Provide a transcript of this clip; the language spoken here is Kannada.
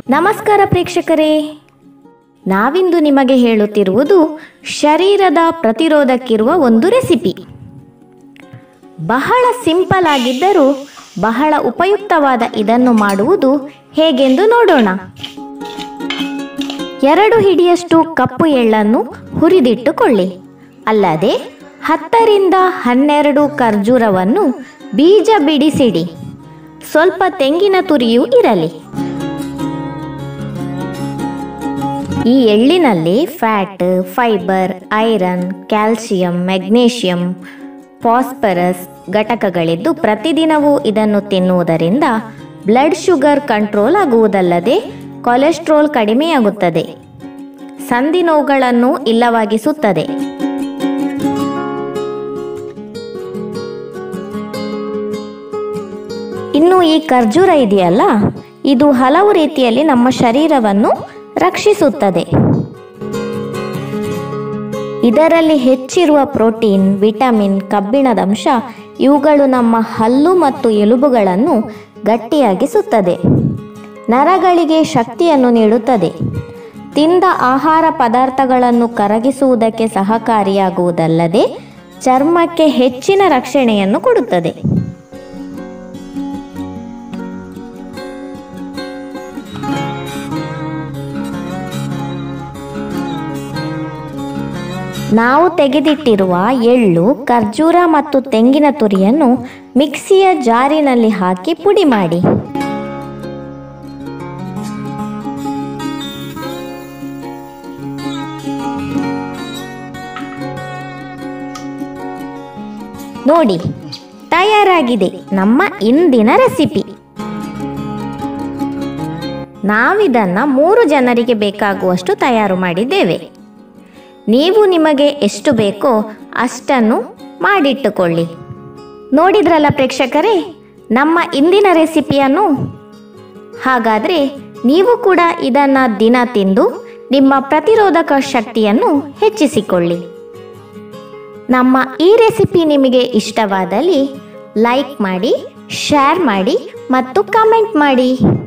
ನಮಸ್ಕಾರ ಪ್ರೇಕ್ಷಕರೇ ನಾವಿಂದು ನಿಮಗೆ ಹೇಳುತ್ತಿರುವುದು ಶರೀರದ ಪ್ರತಿರೋಧಕ್ಕಿರುವ ಒಂದು ರೆಸಿಪಿ ಬಹಳ ಸಿಂಪಲ್ ಆಗಿದ್ದರೂ ಬಹಳ ಉಪಯುಕ್ತವಾದ ಇದನ್ನು ಮಾಡುವುದು ಹೇಗೆಂದು ನೋಡೋಣ ಎರಡು ಹಿಡಿಯಷ್ಟು ಕಪ್ಪು ಎಳ್ಳನ್ನು ಹುರಿದಿಟ್ಟುಕೊಳ್ಳಿ ಅಲ್ಲದೆ ಹತ್ತರಿಂದ ಹನ್ನೆರಡು ಖರ್ಜೂರವನ್ನು ಬೀಜ ಬಿಡಿಸಿಡಿ ಸ್ವಲ್ಪ ತೆಂಗಿನ ತುರಿಯೂ ಇರಲಿ ಈ ಎಳ್ಳಿನಲ್ಲಿ fat fibre iron calcium magnesium phosphorus ಘಟಕಗಳಿದ್ದು ಪ್ರತಿದಿನವೂ ಇದನ್ನು ತಿನ್ನುವುದರಿಂದ ಬ್ಲಡ್ ಶುಗರ್ ಕಂಟ್ರೋಲ್ ಆಗುವುದಲ್ಲದೆ ಕೊಲೆಸ್ಟ್ರಾಲ್ ಕಡಿಮೆಯಾಗುತ್ತದೆ ಸಂಧಿ ನೋವುಗಳನ್ನು ಇಲ್ಲವಾಗಿಸುತ್ತದೆ ಇನ್ನು ಈ ಖರ್ಜೂರ ಇದೆಯಲ್ಲ ಇದು ಹಲವು ರೀತಿಯಲ್ಲಿ ನಮ್ಮ ಶರೀರವನ್ನು ರಕ್ಷಿಸುತ್ತದೆ ಇದರಲ್ಲಿ ಹೆಚ್ಚಿರುವ ಪ್ರೋಟೀನ್ ವಿಟಮಿನ್ ಕಬ್ಬಿಣದ ಅಂಶ ಇವುಗಳು ನಮ್ಮ ಹಲ್ಲು ಮತ್ತು ಎಲುಬುಗಳನ್ನು ಗಟ್ಟಿಯಾಗಿಸುತ್ತದೆ ನರಗಳಿಗೆ ಶಕ್ತಿಯನ್ನು ನೀಡುತ್ತದೆ ತಿಂದ ಆಹಾರ ಪದಾರ್ಥಗಳನ್ನು ಕರಗಿಸುವುದಕ್ಕೆ ಸಹಕಾರಿಯಾಗುವುದಲ್ಲದೆ ಚರ್ಮಕ್ಕೆ ಹೆಚ್ಚಿನ ರಕ್ಷಣೆಯನ್ನು ಕೊಡುತ್ತದೆ ನಾವು ತೆಗೆದಿಟ್ಟಿರುವ ಎಳ್ಳು ಖರ್ಜೂರ ಮತ್ತು ತೆಂಗಿನ ತುರಿಯನ್ನು ಮಿಕ್ಸಿಯ ಜಾರಿನಲ್ಲಿ ಹಾಕಿ ಪುಡಿ ಮಾಡಿ ನೋಡಿ ತಯಾರಾಗಿದೆ ನಮ್ಮ ಇಂದಿನ ರೆಸಿಪಿ ನಾವಿದನ್ನ ಮೂರು ಜನರಿಗೆ ಬೇಕಾಗುವಷ್ಟು ತಯಾರು ಮಾಡಿದ್ದೇವೆ ನೀವು ನಿಮಗೆ ಎಷ್ಟು ಬೇಕೋ ಅಷ್ಟನ್ನು ಮಾಡಿಟ್ಟುಕೊಳ್ಳಿ ನೋಡಿದ್ರಲ್ಲ ಪ್ರೇಕ್ಷಕರೇ ನಮ್ಮ ಇಂದಿನ ರೆಸಿಪಿಯನ್ನು ಹಾಗಾದರೆ ನೀವು ಕೂಡ ಇದನ್ನು ದಿನ ತಿಂದು ನಿಮ್ಮ ಪ್ರತಿರೋಧಕ ಶಕ್ತಿಯನ್ನು ಹೆಚ್ಚಿಸಿಕೊಳ್ಳಿ ನಮ್ಮ ಈ ರೆಸಿಪಿ ನಿಮಗೆ ಇಷ್ಟವಾದಲ್ಲಿ ಲೈಕ್ ಮಾಡಿ ಶೇರ್ ಮಾಡಿ ಮತ್ತು ಕಮೆಂಟ್ ಮಾಡಿ